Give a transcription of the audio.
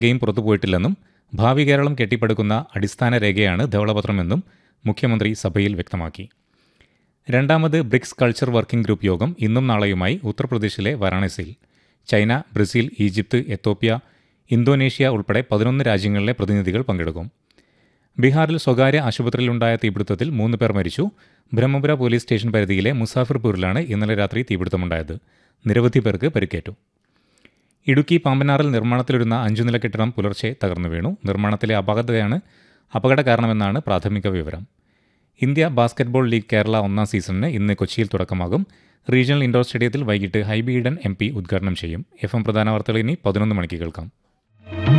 game പുറത്തുപോയിട്ടില്ലെന്നും ഭാവി കേരളം കെട്ടിപ്പടുക്കുന്ന അടിസ്ഥാന രേഖയാണ് ധവളപത്രമെന്നും മുഖ്യമന്ത്രി സഭയിൽ വ്യക്തമാക്കി രണ്ടാമത് ബ്രിക്സ് കൾച്ചർ വർക്കിംഗ് ഗ്രൂപ്പ് യോഗം ഇന്നും നാളെയുമായി ഉത്തർപ്രദേശിലെ വാരാണസിയിൽ China Brazil Egypt Ethiopia Indonesia ഉൾപ്പെടെ പതിനൊന്ന് രാജ്യങ്ങളിലെ പ്രതിനിധികൾ പങ്കെടുക്കും ബീഹാറിൽ സ്വകാര്യ ആശുപത്രിയിലുണ്ടായ തീപിടുത്തത്തിൽ മൂന്ന് പേർ മരിച്ചു ബ്രഹ്മപുര പോലീസ് സ്റ്റേഷൻ പരിധിയിലെ മുസാഫിർപൂരിലാണ് ഇന്നലെ രാത്രി തീപിടുത്തമുണ്ടായത് നിരവധി പേർക്ക് പരിക്കേറ്റു ഇടുക്കി പാമ്പനാറിൽ നിർമ്മാണത്തിലിരുന്ന അഞ്ചു നില കെട്ടിടം പുലർച്ചെ തകർന്നു വീണു നിർമ്മാണത്തിലെ അപകടതയാണ് അപകട കാരണമെന്നാണ് പ്രാഥമിക വിവരം ഇന്ത്യ ബാസ്ക്കറ്റ്ബോൾ ലീഗ് കേരള ഒന്നാം സീസണിന് ഇന്ന് കൊച്ചിയിൽ തുടക്കമാകും റീജിയണൽ ഇൻഡോർ സ്റ്റേഡിയത്തിൽ വൈകിട്ട് ഹൈബി ഈഡൻ എം പി ഉദ്ഘാടനം ചെയ്യും എഫ് എം പ്രധാന വാർത്തകൾ ഇനി പതിനൊന്ന് മണിക്ക് കേൾക്കാം